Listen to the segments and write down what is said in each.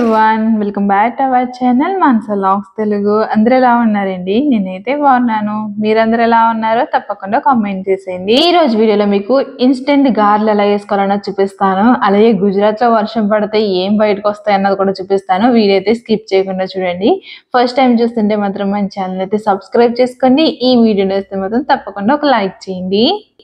Everyone welcome back to our channel Mansa vlogs Telugu అందరూ ఎలా ఉన్నారండి నేనైతే బాగున్నాను మీరందరూ ఎలా ఉన్నారో తప్పకుండా కామెంట్ చేసేయండి ఈ రోజు వీడియోలో మీకు ఇన్స్టెంట్ గార్లు ఎలా వేసుకోవాలన్నో చూపిస్తాను అలాగే గుజరాత్ లో వర్షం పడితే ఏం బయటకు వస్తాయి అన్నది కూడా చూపిస్తాను వీడియో అయితే స్కిప్ చేయకుండా చూడండి ఫస్ట్ టైం చూస్తుంటే మాత్రం మన ఛానల్ అయితే సబ్స్క్రైబ్ చేసుకోండి ఈ వీడియో వస్తే మాత్రం తప్పకుండా ఒక లైక్ చేయండి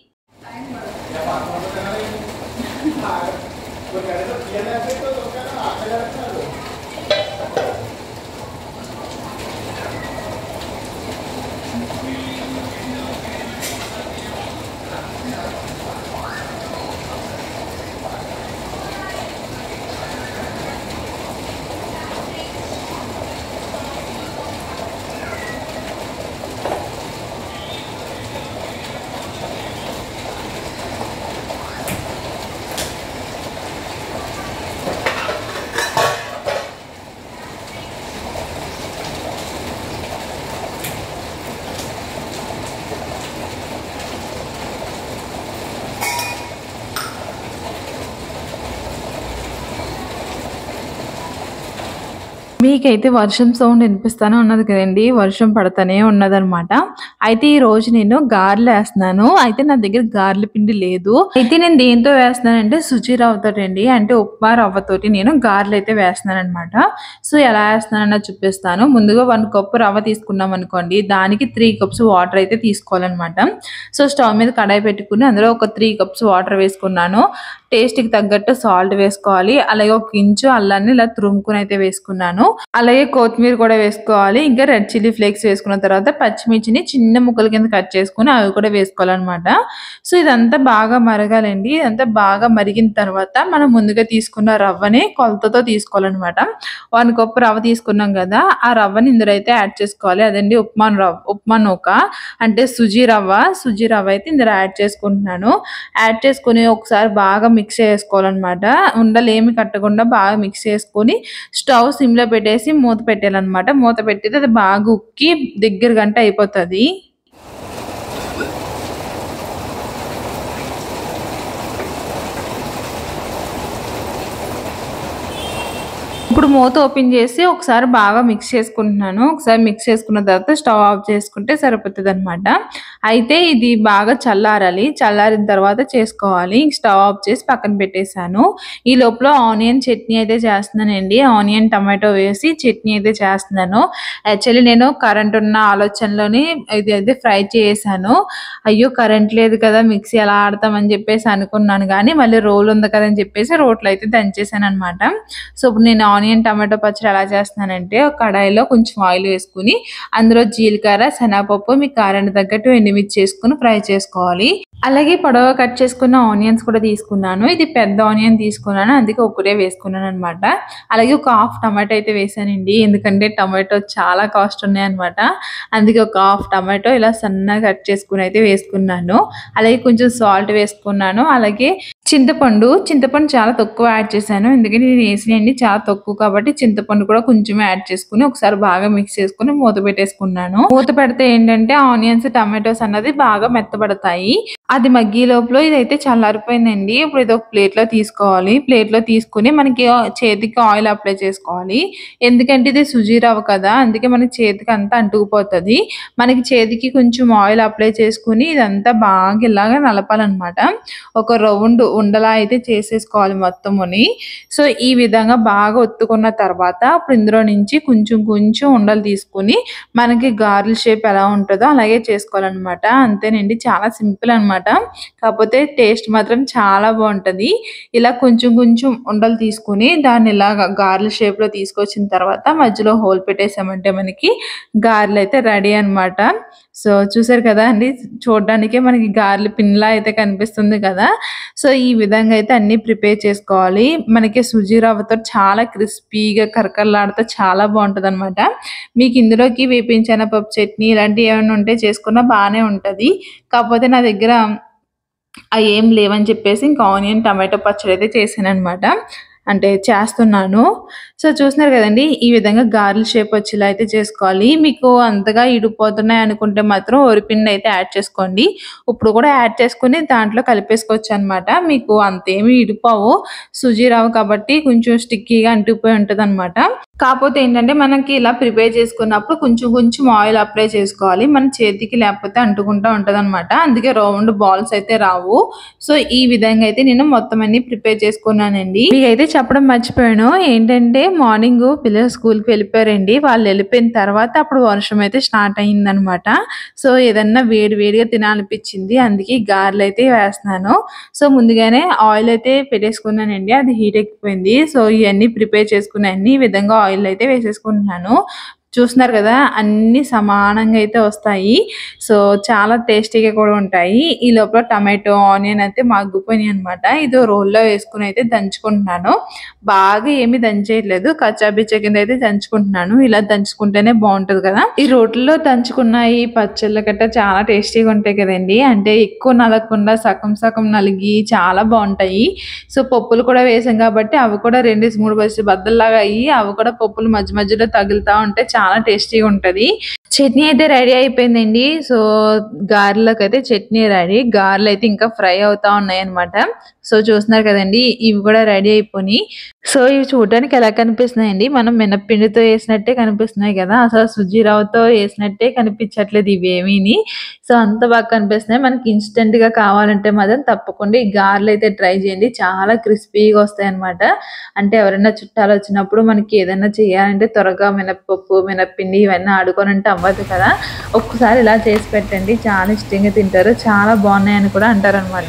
మీకైతే వర్షం సౌండ్ వినిపిస్తానే ఉన్నది కదండి వర్షం పడతానే ఉన్నదన్నమాట అయితే ఈ రోజు నేను గారెలు వేస్తున్నాను అయితే నా దగ్గర గారెల పిండి లేదు అయితే నేను దేంతో వేస్తున్నానంటే సుజి రవ్వతోటి అంటే ఉప్మా రవ్వతోటి నేను గారెలు అయితే వేస్తున్నాను అనమాట సో ఎలా వేస్తున్నానో చూపిస్తాను ముందుగా వన్ కప్ రవ్వ తీసుకున్నాం అనుకోండి దానికి త్రీ కప్స్ వాటర్ అయితే తీసుకోవాలన్నమాట సో స్టవ్ మీద కడాయి పెట్టుకుని అందులో ఒక త్రీ కప్స్ వాటర్ వేసుకున్నాను టేస్ట్కి తగ్గట్టు సాల్ట్ వేసుకోవాలి అలాగే ఒక ఇంచు అల్లాన్ని ఇలా తురుముకుని అయితే వేసుకున్నాను అలాగే కొత్తిమీర కూడా వేసుకోవాలి ఇంకా రెడ్ చిల్లీ ఫ్లేక్స్ వేసుకున్న తర్వాత పచ్చిమిర్చిని చిన్న ముక్కల కింద కట్ చేసుకుని అవి కూడా వేసుకోవాలన్నమాట సో ఇదంతా బాగా మరగాలండి ఇదంతా బాగా మరిగిన తర్వాత మనం ముందుగా తీసుకున్న రవ్వని కొలతతో తీసుకోవాలన్నమాట వన్ కప్ రవ్వ తీసుకున్నాం కదా ఆ రవ్వని ఇందులో అయితే యాడ్ చేసుకోవాలి అదండి ఉప్మా రవ్వ ఉప్మా నూక అంటే సుజీ రవ్వ సుజీ రవ్వ అయితే ఇందులో యాడ్ చేసుకుంటున్నాను యాడ్ చేసుకుని ఒకసారి బాగా మిక్స్ చేసుకోవాలన్నమాట ఉండలు ఏమి కట్టకుండా బాగా మిక్స్ చేసుకొని స్టవ్ సిమ్లో పెట్టేసి మూత పెట్టాలన్నమాట మూత పెట్టితే అది బాగా ఉక్కి దగ్గర గంట అయిపోతుంది ఇప్పుడు మూత ఓపెన్ చేసి ఒకసారి బాగా మిక్స్ చేసుకుంటున్నాను ఒకసారి మిక్స్ చేసుకున్న తర్వాత స్టవ్ ఆఫ్ చేసుకుంటే సరిపోతుంది అనమాట అయితే ఇది బాగా చల్లారాలి చల్లారిన తర్వాత చేసుకోవాలి స్టవ్ ఆఫ్ చేసి పక్కన పెట్టేశాను ఈ లోపల ఆనియన్ చట్నీ అయితే చేస్తున్నానండి ఆనియన్ టమాటో వేసి చట్నీ అయితే చేస్తున్నాను యాక్చువల్లీ నేను కరెంట్ ఉన్న ఆలోచనలోని ఇది అయితే ఫ్రై చేసాను అయ్యో కరెంట్ లేదు కదా మిక్సీ ఎలా ఆడతామని చెప్పేసి అనుకున్నాను కానీ మళ్ళీ రోల్ ఉంది కదా అని చెప్పేసి రోట్లో అయితే దంచేసాను అనమాట సో ఇప్పుడు నేను ఆనియన్ టమాటో పచ్చడి ఎలా చేస్తున్నానంటే ఒక కడాయిలో కొంచెం ఆయిల్ వేసుకుని అందులో జీలకర్ర శనగపప్పు మీ కారానికి తగ్గట్టు ఎండుమిర్చి చేసుకుని ఫ్రై చేసుకోవాలి అలాగే పొడవ కట్ చేసుకున్న ఆనియన్స్ కూడా తీసుకున్నాను ఇది పెద్ద ఆనియన్ తీసుకున్నాను అందుకే ఒకటే వేసుకున్నాను అనమాట అలాగే ఒక హాఫ్ టమాటో అయితే వేసానండి ఎందుకంటే టమాటో చాలా కాస్ట్ ఉన్నాయి అనమాట అందుకే ఒక హాఫ్ టమాటో ఇలా సన్నగా కట్ చేసుకుని అయితే వేసుకున్నాను అలాగే కొంచెం సాల్ట్ వేసుకున్నాను అలాగే చింతపండు చింతపండు చాలా తక్కువ యాడ్ చేశాను ఎందుకంటే నేను వేసినండి చాలా తక్కువ కాబట్టి చింతపండు కూడా కొంచెం యాడ్ చేసుకుని ఒకసారి బాగా మిక్స్ చేసుకుని మూత పెట్టేసుకున్నాను మూత పెడితే ఏంటంటే ఆనియన్స్ టమాటోస్ అన్నది బాగా మెత్తబడతాయి అది మగ్గి లోపల ఇదైతే చల్లారిపోయిందండి ఇప్పుడు ఇది ఒక ప్లేట్ లో తీసుకోవాలి ప్లేట్ లో తీసుకుని మనకి చేతికి ఆయిల్ అప్లై చేసుకోవాలి ఎందుకంటే ఇది సుజీ రవ్వ కదా అందుకే మనకి చేతికి అంతా అంటుకుపోతుంది మనకి చేతికి కొంచెం ఆయిల్ అప్లై చేసుకుని ఇదంతా బాగా ఇలాగా నలపాలన్నమాట ఒక రౌండ్ ఉండలా అయితే చేసేసుకోవాలి మొత్తముని సో ఈ విధంగా బాగా ఒత్తుకున్న తర్వాత అప్పుడు ఇందులో నుంచి కొంచెం కొంచెం ఉండలు తీసుకుని మనకి గార్ల షేప్ ఎలా ఉంటుందో అలాగే చేసుకోవాలన్నమాట అంతేనండి చాలా సింపుల్ అన్నమాట కాకపోతే టేస్ట్ మాత్రం చాలా బాగుంటుంది ఇలా కొంచెం కొంచెం ఉండలు తీసుకుని దాన్ని ఇలా గార్ల షేప్ లో తీసుకొచ్చిన తర్వాత మధ్యలో హోల్ పెట్టేసామంటే మనకి గారెలు అయితే రెడీ అన్నమాట సో చూసారు కదా అండి చూడడానికే మనకి గారెల పిన్లా అయితే కనిపిస్తుంది కదా సో ఈ విధంగా అయితే అన్ని ప్రిపేర్ చేసుకోవాలి మనకి సుజీ రవ్వతో చాలా క్రిస్పీగా కరకరలాడుతూ చాలా బాగుంటుంది అనమాట మీకు ఇందులోకి వేపించిన పప్పు చట్నీ ఇలాంటివి ఏమైనా ఉంటే చేసుకున్నా బాగానే ఉంటుంది కాకపోతే నా దగ్గర అవి ఏం లేవని చెప్పేసి ఇంకా ఆనియన్ టమాటో పచ్చడి అయితే చేశాను అనమాట అంటే చేస్తున్నాను. సో, చూస్తున్నారు కదండీ! ఈ విధంగా గారెల షేప్ వచ్చేలా అయితే చేసుకోవాలి. మీకు అంతగా ఇడిపోతున్నాయి అనుకుంటే మాత్రం వరిపిండి అయితే యాడ్ చేసుకోండి. ఇప్పుడు కూడా యాడ్ చేసుకొని దాంట్లో కలిపేసుకోవచ్చనమాట. మీకు అంతేమి ఇడిపోవు. సుజీ రవ్వ కాబట్టి కొంచెం స్టిక్కీగా అంటుకుపోయి ఉంటదనమాట. కాపోతే ఏంటంటే మనకి ఇలా ప్రిపేర్ చేసుకున్నప్పుడు కొంచెం కొంచెం ఆయిల్ అప్లై చేసుకోవాలి. మన చేతికి లేకపోతే అంటుకుంటా ఉంటదనమాట. అందుకే రౌండ్ బాల్స్ అయితే రావు. సో, ఈ విధంగా అయితే నేను మొత్తం అన్నీ ప్రిపేర్ చేసుకున్నానండి. మీకైతే చెప్పడం మర్చిపోయాను. ఏంటంటే మార్నింగు పిల్లలు స్కూల్‌కి వెళ్ళిపోయారండి. వాళ్ళు వెళ్ళిపోయిన తర్వాత అప్పుడు వర్షం అయితే స్టార్ట్ అయిందనమాట. సో, ఏదన్నా వేడి వేడిగా తినాలనిపించింది. అందుకే గారెలైతే వేస్తున్నాను. సో, ముందుగానే ఆయిల్ అయితే పెట్టేసుకున్నానండి. అది హీట్ ఎక్కిపోయింది. సో, ఇయన్నీ ప్రిపేర్ చేసుకుని అన్నీ ఈ విధంగా ఆయిల్ అయితే వేసేసుకుంటున్నాను. చూస్తున్నారు కదా! అన్నీ సమానంగా అయితే వస్తాయి. సో, చాలా టేస్టీగా కూడా ఉంటాయి. ఈ లోపల టమాటో, ఆనియన్ అయితే మగ్గిపోయినాయనమాట. ఇదో రోల్లో వేసుకొని అయితే దంచుకుంటున్నాను. బాగా ఏమి దంచేయట్లేదు. కచ్చా పిచ్చా కింద అయితే దంచుకుంటున్నాను. ఇలా దంచుకుంటేనే బావుంటది కదా! ఈ రోట్లో దంచుకున్న ఈ పచ్చళ్ళు గట్టా చాలా టేస్టీగా ఉంటాయి కదండీ! అంటే ఎక్కువ నలగకుండా సగం సగం నలిగి చాలా బావుంటాయి. సో, పప్పులు కూడా వేసాం కాబట్టి అవి కూడా 2, 3 బస్సు బద్దల్లాగా అయ్యి అవి కూడా పప్పులు మధ్య మధ్యలో తగులుతా ఉంటే చాలా టేస్టీగా ఉంటది. చట్నీ అయితే రెడీ అయిపోయిందండి. సో, గారెలకైతే చట్నీ రెడీ. గారెలైతే ఇంకా ఫ్రై అవుతా ఉన్నాయన్నమాట. సో, చూస్తున్నారు కదండీ! ఇవి కూడా రెడీ అయిపోయినాయి. సో, ఇవి చూడడానికి ఎలా కనిపిస్తున్నాయండి? మనం మినప్పిండితో ఏసినట్టే కనిపిస్తున్నాయి కదా! అసలు సుజీ రవ్వతో ఏసినట్టే కనిపించట్లేదు ఇవేమీని. సో, అంత బాగా కనిపిస్తున్నాయి. మనకి ఇన్‌స్టంట్‌గా కావాలంటే మాత్రం తప్పకుండా ఈ గారెలైతే ట్రై చేయండి. చాలా క్రిస్పీగా వస్తాయన్నమాట. అంటే ఎవరైనా చుట్టాలొచ్చినప్పుడు మనకి ఏదైనా చేయాలంటే త్వరగా మినపప్పు, మినప్పిండి ఇవన్నీ ఆడుకోనంటే అవ్వదు కదా! ఒక్కసారి ఇలా చేసి పెట్టండి. చాలా ఇష్టంగా తింటారు. చాలా బావున్నాయని కూడా అంటారనమాట.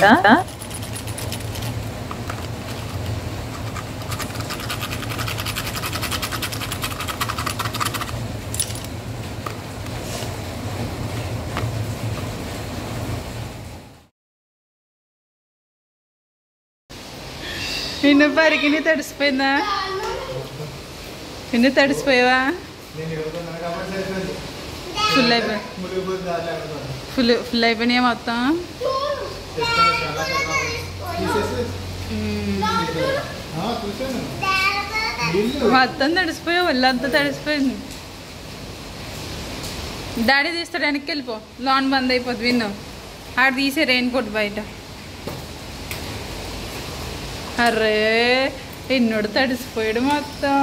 నిన్ను పరికిని తడిసిపోయిందా నిన్ను తడిసిపోయావా ఫుల్ అయిపోయి ఫుల్ ఫుల్ అయిపోయినాయా మొత్తం మ్మ్. మొత్తం తడిసిపోయావు ఒళ్ళంతా తడిసిపోయింది డాడీ తీస్తాడు వెనక్కి వెళ్ళిపో లోన్ బంద్ అయిపోద్ది విన్ను ఆడ తీసే రెయిన్ కోట్ బయట అరే ఎన్నోడు తడిసిపోయాడు మొత్తం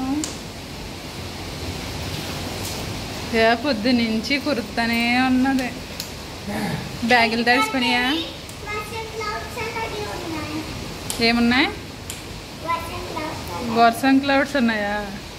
ఏ పొద్దు నుంచి కురుతానే ఉన్నది బ్యాగులు తడిసిపోయినాయా ఏమున్నాయి వర్షం క్లౌడ్స్ ఉన్నాయా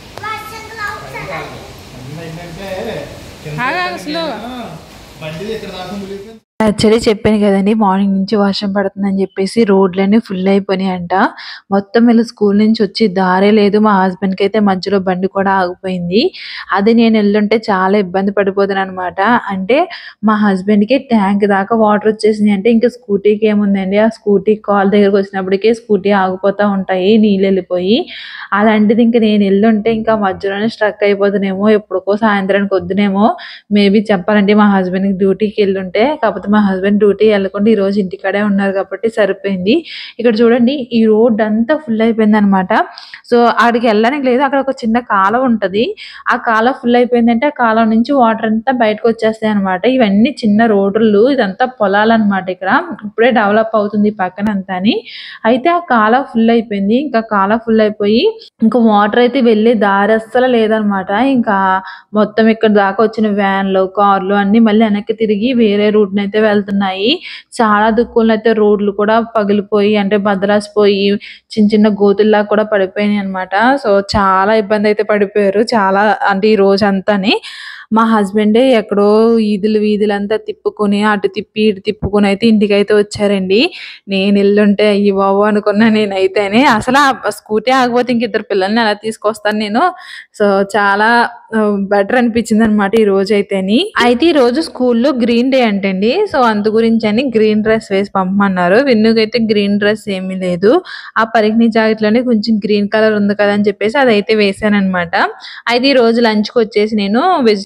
ఆగు, ఆగు, slow. బండి ఇక్కడ దాకా మునిగిపోయింది. యాక్చువల్లీ చెప్పాను కదండీ! మార్నింగ్ నుంచి వర్షం పడుతుందని చెప్పేసి రోడ్లన్నీ ఫుల్ అయిపోయినాయంట. మొత్తం వీళ్ళు స్కూల్ నుంచి వచ్చి దారే లేదు. మా హస్బెండ్‌కి అయితే మధ్యలో బండి కూడా ఆగిపోయింది. అది నేను ఎళ్ళుంటే చాలా ఇబ్బంది పడిపోదుననమాట. అంటే మా హస్బెండ్‌కి ట్యాంక్ దాకా వాటర్ వచ్చేసినాయి. అంటే ఇంకా స్కూటీకి ఏముందండి ఆ స్కూటీ కాలు దగ్గరికి వచ్చినప్పటికే స్కూటీ ఆగిపోతా ఉంటాయి నీళ్ళు వెళ్ళిపోయి. అలాంటిది ఇంక నేను ఎళ్ళుంటే ఇంకా మధ్యలోనే స్ట్రక్ అయిపోదునేమో ఎప్పటికో సాయంత్రానికి వద్దునేమో మేబీ చెప్పాలంటే మా హస్బెండ్‌కి డ్యూటీకి ఎళ్ళుంటే కాకపోతే మా హస్బెండ్ డ్యూటీ వెళ్ళకుండా ఈరోజు ఇంటికాడే ఉన్నారు కాబట్టి సరిపోయింది. ఇక్కడ చూడండి ఈ రోడ్ అంతా ఫుల్ అయిపోయిందనమాట. సో, ఆడికి వెళ్ళడానికి లేదు. అక్కడ ఒక చిన్న కాలువ ఉంటది. ఆ కాలువ ఫుల్ అయిపోయిందంటే ఆ కాలువ నుంచి వాటర్ అంతా బయటకు వచ్చేస్తాయన్నమాట. ఇవన్నీ చిన్న రోడ్లు ఇదంతా పొలాలన్నమాట ఇక్కడ. ఇప్పుడే డెవలప్ అవుతుంది ఈ పక్కన అంతాని. అయితే ఆ కాలువ ఫుల్ అయిపోయింది. ఇంకా కాలువ ఫుల్ అయిపోయి ఇంకా వాటర్ అయితే వెళ్ళే దారి అస్సలు లేదనమాట. ఇంకా మొత్తం ఇక్కడ దాకా వచ్చిన వ్యాన్‌లు, కార్‌లు అన్నీ మళ్ళీ వెనక్కి తిరిగి వేరే రూట్‌నైతే వెళ్తున్నాయి. చాలా దిక్కుల్లో అయితే రోడ్లు కూడా పగిలిపోయి అంటే బద్దలాసిపోయి చిన్న చిన్న గోతుల్లాగా కూడా పడిపోయినాయన్నమాట. సో, చాలా ఇబ్బంది అయితే పడిపోయారు. చాలా అంటే ఈ రోజంతాని. మా హస్బెండే ఎక్కడో వీధులు వీధులంతా తిప్పుకొని అటు తిప్పి ఇటు తిప్పుకొని అయితే ఇంటికైతే వచ్చారండి. నేను ఎళ్ళుంటే అయ్య బాబోయ్! అనుకున్నా నేనైతేనే. అసలు ఆ స్కూటీ ఆగిపోతే ఇంక ఇద్దరు పిల్లల్ని ఎలా తీసుకొస్తాను నేను. సో, చాలా ఆహ్, బెటర్ అనిపించిందనమాట ఈ రోజైతేని. అయితే ఈ రోజు స్కూల్‌లో గ్రీన్ డే అంటండి. సో, అందు గురించని గ్రీన్ డ్రెస్ వేసి పంపమన్నారు. విన్నుకైతే గ్రీన్ డ్రెస్ ఏమీ లేదు. ఆ పరికిణి జాకెట్‌లోనే కొంచెం గ్రీన్ కలర్ ఉంది కదా అని చెప్పేసి అదైతే వేశాననమాట. అయితే ఈ రోజు లంచ్‌కొచ్చేసి నేను వెజిటబుల్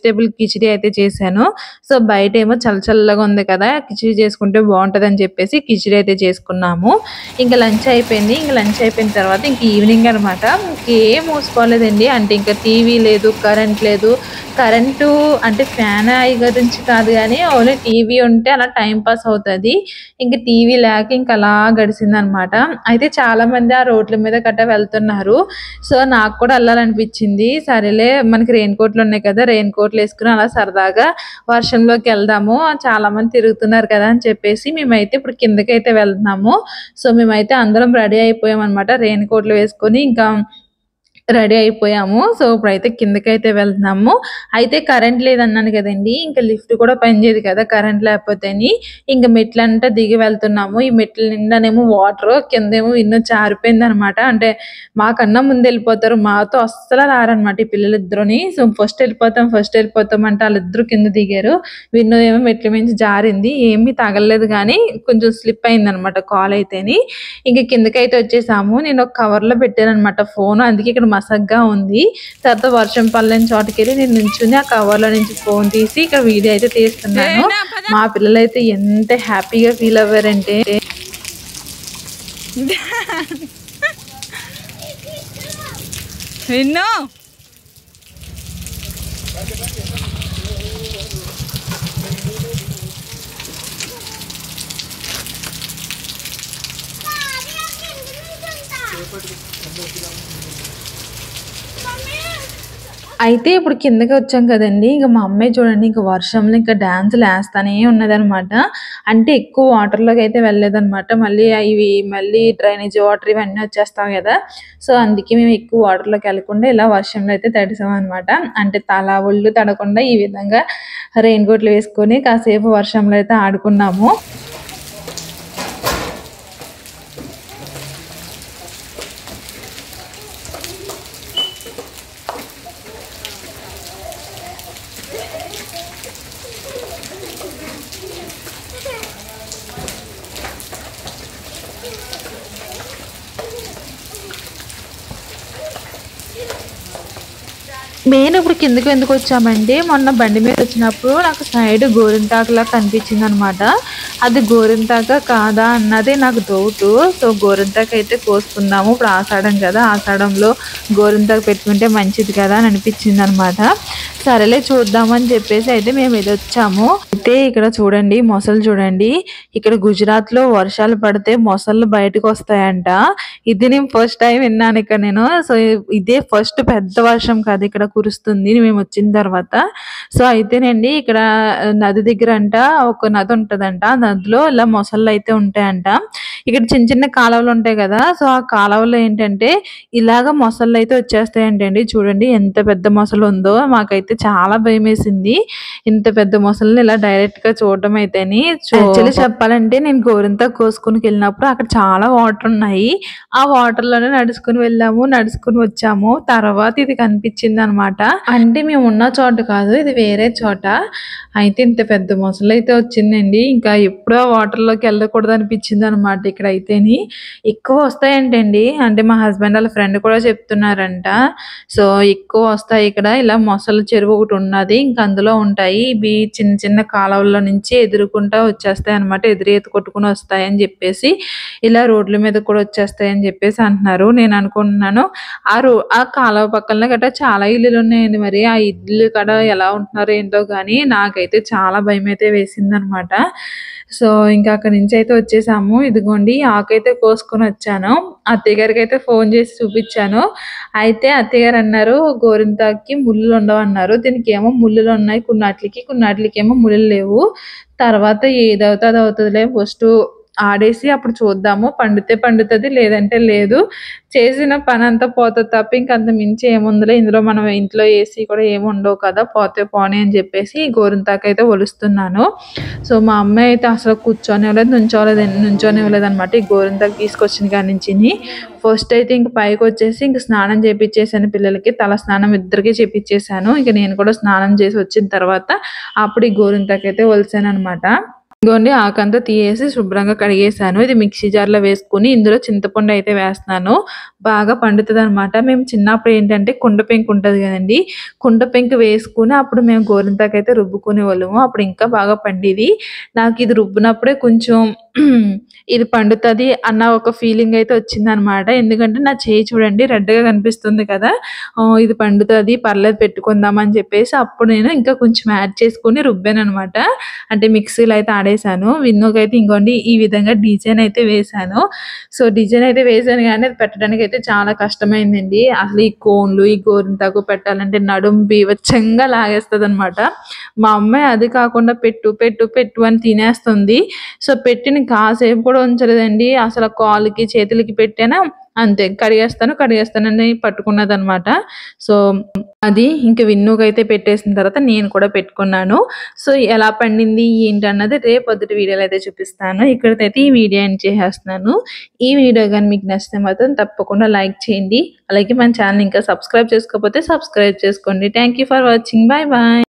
వెజిటేబుల్ కిచిడి అయితే చేశాను సో బయట ఏమో చల్ల చల్లగా ఉంది కదా కిచిడి చేసుకుంటే బాగుంటది అని చెప్పేసి కిచిడి అయితే చేసుకున్నాము ఇంకా లంచ్ అయిపోయింది ఇంకా లంచ్ అయిపోయిన తర్వాత ఇంక ఈవినింగ్ అనమాట ఇంకేం మూసుకోలేదండి అంటే ఇంకా టీవీ లేదు కరెంట్ లేదు కరెంటు అంటే ఫ్యాన్ అయి గురించి కాదు కానీ ఓన్లీ టీవీ ఉంటే అలా టైం పాస్ అవుతుంది ఇంకా టీవీ లేక ఇంకా అలా గడిచింది అనమాట అయితే చాలా మంది ఆ రోడ్ల మీద గట్రా వెళ్తున్నారు సో నాకు కూడా వెళ్ళాలనిపించింది సరేలే మనకి రెయిన్ కోట్లు ఉన్నాయి కదా రెయిన్ కోట్లు వేసుకుని అలా సరదాగా వర్షంలోకి వెళ్దాము చాలా మంది తిరుగుతున్నారు కదా అని చెప్పేసి మేమైతే ఇప్పుడు కిందకి అయితే వెళ్తున్నాము సో మేమైతే అందరం రెడీ అయిపోయాం అనమాట రెయిన్ కోట్లు వేసుకొని ఇంకా రెడీ అయిపోయాము సో ఇప్పుడైతే కిందకైతే వెళ్తున్నాము అయితే కరెంట్ లేదన్నాను కదండి ఇంకా లిఫ్ట్ కూడా పనిచేయదు కదా కరెంట్ లేకపోతేని ఇంకా మెట్లంతా దిగి వెళ్తున్నాము ఈ మెట్ల నిండానేమో వాటర్ కిందేమో ఇన్నో జారిపోయింది అనమాట అంటే మాకన్నా ముందు వెళ్ళిపోతారు మాతో అస్సలు రారనమాట ఈ పిల్లలిద్దరుని సో ఫస్ట్ వెళ్ళిపోతాం ఫస్ట్ వెళ్ళిపోతాం అంటే వాళ్ళిద్దరు కింద దిగారు విన్నో ఏమో మెట్ల మించి జారింది ఏమీ తగలలేదు కానీ కొంచెం స్లిప్ అయింది అనమాట కాల్ అయితేని ఇంకా కిందకైతే వచ్చేసాము నేను ఒక కవర్ లో పెట్టాను అనమాట ఫోన్ అందుకే ఇక్కడ మసగ్గా ఉంది తర్వాత వర్షం పల్లని చోటకెళ్ళి నేను నించుని ఆ కవర్ లో నుంచి ఫోన్ తీసి ఇక్కడ వీడియో అయితే తీస్తున్నాను ఏనా పద. మా పిల్లలైతే ఎంత హ్యాపీగా ఫీల్ అవ్వారంటే విన్ను అయితే ఇప్పుడు కిందకి వచ్చాం కదండి ఇంకా మా అమ్మాయి చూడండి ఇంకా వర్షంలో ఇంకా డాన్సులు వేస్తానే ఉన్నదనమాట అంటే ఎక్కువ వాటర్లోకి అయితే వెళ్ళలేదన్నమాట మళ్ళీ ఇవి మళ్ళీ డ్రైనేజ్ వాటర్ ఇవన్నీ వచ్చేస్తాం కదా సో అందుకే మేము ఎక్కువ వాటర్లోకి వెళ్ళకుండా ఇలా వర్షంలో అయితే తడిసాం అనమాట అంటే తల ఒళ్ళు తడకుండా ఈ విధంగా రెయిన్ కోట్లు వేసుకొని కాసేపు వర్షంలో అయితే ఆడుకున్నాము మెయిన్ ఇప్పుడు కిందకి ఎందుకు వచ్చామంటే మొన్న బండి మీద వచ్చినప్పుడు నాకు సైడ్ గోరింటాకులా కనిపించింది అనమాట అది గోరింటాక కాదా అన్నది నాకు డౌట్ సో గోరింటాకు అయితే కోసుకుందాము ఇప్పుడు ఆషాఢం కదా ఆషాఢంలో గోరింటాకు పెట్టుకుంటే మంచిది కదా అని అనిపించింది అనమాట సరేలే చూద్దామని చెప్పేసి అయితే మేము ఇది వచ్చాము అయితే ఇక్కడ చూడండి మొసలు చూడండి ఇక్కడ గుజరాత్ లో వర్షాలు పడితే మొసళ్ళు బయటకు వస్తాయంట ఇది నేను ఫస్ట్ టైం విన్నాను ఇక్కడ నేను సో ఇదే ఫస్ట్ పెద్ద వర్షం కాదు ఇక్కడ కురుస్తుంది మేము వచ్చిన తర్వాత సో అయితేనండి ఇక్కడ నది దగ్గర అంట ఒక నది ఉంటదంట ఆ నదిలో ఇలా మొసళ్ళు అయితే ఉంటాయంట ఇక్కడ చిన్న చిన్న కాలువలు ఉంటాయి కదా సో ఆ కాలువలో ఏంటంటే ఇలాగ మొసళ్ళు అయితే వచ్చేస్తాయంటండి చూడండి ఎంత పెద్ద మొసలు ఉందో మాకైతే చాలా భయం వేసింది ఇంత పెద్ద మొసలిని ఇలా డైరెక్ట్ గా చూడడం అయితేని యాక్చువల్లీ చెప్పాలంటే నేను గోరింత కోసుకుని వెళ్ళినప్పుడు అక్కడ చాలా వాటర్ ఉన్నాయి ఆ వాటర్ లోనే నడుచుకుని వెళ్ళాము నడుచుకుని వచ్చాము తర్వాత ఇది కనిపించింది అనమాట అంటే మేము ఉన్న చోట కాదు ఇది వేరే చోట అయితే ఇంత పెద్ద మొసలు అయితే వచ్చిందండి ఇంకా ఎప్పుడో వాటర్ లోకి వెళ్ళకూడదు అనిపించింది అనమాట ఇక్కడ అయితేని ఎక్కువ వస్తాయంటండి అంటే మా హస్బెండ్ వాళ్ళ ఫ్రెండ్ కూడా చెప్తున్నారంట సో ఎక్కువ వస్తాయి ఇక్కడ ఇలా మొసలు చెరువు ఒకటి ఉన్నది ఇంకా అందులో ఉంటాయి ఇవి చిన్న చిన్న కాలువల నుంచి ఎదురుకుంటా వచ్చేస్తాయి అనమాట ఎదురు ఈత కొట్టుకుని వస్తాయి అని చెప్పేసి ఇలా రోడ్ల మీద కూడా వచ్చేస్తాయి అని చెప్పేసి అంటున్నారు నేను అనుకుంటున్నాను ఆ రో ఆ కాలువ పక్కన గట్రా చాలా ఇల్లులు ఉన్నాయండి మరి ఆ ఇల్లు కడ ఎలా ఉంటున్నారో ఏంటో కానీ నాకైతే చాలా భయం అయితే వేసింది అనమాట సో ఇంకా అక్కడి నుంచి అయితే వచ్చేసాము ఇదిగోండి ఆకైతే కోసుకొని వచ్చాను అత్తయ్య గారికి అయితే ఫోన్ చేసి చూపించాను అయితే అత్తయ్య గారు అన్నారు గోరింతాకి ముళ్ళు ఉండవు అన్నారు దీనికి ఏమో ముళ్ళులు ఉన్నాయి కొన్నాట్లకి కొన్నాట్లకి ఏమో ముళ్ళు లేవు తర్వాత ఏదవుతుంది అది అవుతుందిలే ఫస్ట్ ఆడేసి అప్పుడు చూద్దాము పండితే పండుతుంది లేదంటే లేదు చేసిన పని అంతా పోతుంది తప్ప ఇంకంత మించి ఏముందిలే ఇందులో మనం ఇంట్లో ఏసీ కూడా ఏమి ఉండవు కదా పోతే పోనీ అని చెప్పేసి గోరింతాకు అయితే ఒలుస్తున్నాను సో మా అమ్మాయి అయితే అసలు కూర్చొనివ్వలేదు నుంచోలేదు నుంచోనివ్వలేదు అనమాట ఈ గోరింతాకు తీసుకొచ్చిన కాడి నుంచి ఫస్ట్ అయితే ఇంక పైకి వచ్చేసి ఇంక స్నానం చేపించేసాను పిల్లలకి తల స్నానం ఇద్దరికి చేపించేసాను ఇంక నేను కూడా స్నానం చేసి వచ్చిన తర్వాత అప్పుడు ఈ గోరింతాకు అయితే ఒలిసాను అనమాట ఇదిగోండి ఆకంతా తీయేసి శుభ్రంగా కడిగేసాను ఇది మిక్సీ జార్లో వేసుకుని ఇందులో చింతపండు అయితే వేస్తున్నాను బాగా పండుతుంది అనమాట మేము చిన్నప్పుడు ఏంటంటే కుండ పెంకు ఉంటుంది కదండి కుండ పెంకు వేసుకుని అప్పుడు మేము గోరింతాకు అయితే రుబ్బుకునే వాళ్ళము అప్పుడు ఇంకా బాగా పండేది నాకు ఇది రుబ్బినప్పుడే కొంచెం ఇది పండుతుంది అన్న ఒక ఫీలింగ్ అయితే వచ్చింది అనమాట ఎందుకంటే నా చేయి చూడండి రెడ్గా కనిపిస్తుంది కదా ఆ, ఇది పండుతుంది పర్లేదు పెట్టుకుందాం అని చెప్పేసి అప్పుడు నేను ఇంకా కొంచెం యాడ్ చేసుకుని రుబ్బాను అనమాట అంటే మిక్సీలో అయితే ఆడేసాను విన్నోకి అయితే ఇంకోండి ఈ విధంగా డిజైన్ అయితే వేసాను సో డిజైన్ అయితే వేసాను కానీ అది పెట్టడానికి అయితే చాలా కష్టమైందండి అసలు ఈ కోన్లు ఈ గోరింతాకు పెట్టాలంటే నడుం బీవచ్చంగా లాగేస్తుంది అనమాట మా అమ్మాయి అది కాకుండా పెట్టు పెట్టు పెట్టు అని తినేస్తుంది సో పెట్టిన కాసేపు కూడా ఉంచలేదండి అసలు కాలుకి చేతులకి పెట్టానా అంతే కడిగేస్తాను కడిగేస్తానని పట్టుకున్నది అనమాట సో అది ఇంక విన్నుకు అయితే పెట్టేసిన తర్వాత నేను కూడా పెట్టుకున్నాను సో ఎలా పండింది ఏంటి అన్నది రేపు పొద్దుటి వీడియోలో అయితే చూపిస్తాను ఇక్కడైతే ఈ వీడియో ఎండ్ చేసేస్తున్నాను ఈ వీడియో కానీ మీకు నచ్చితే మాత్రం తప్పకుండా లైక్ చేయండి అలాగే మన ఛానల్ ఇంకా సబ్స్క్రైబ్ చేసుకోకపోతే సబ్స్క్రైబ్ చేసుకోండి thank you for watching bye bye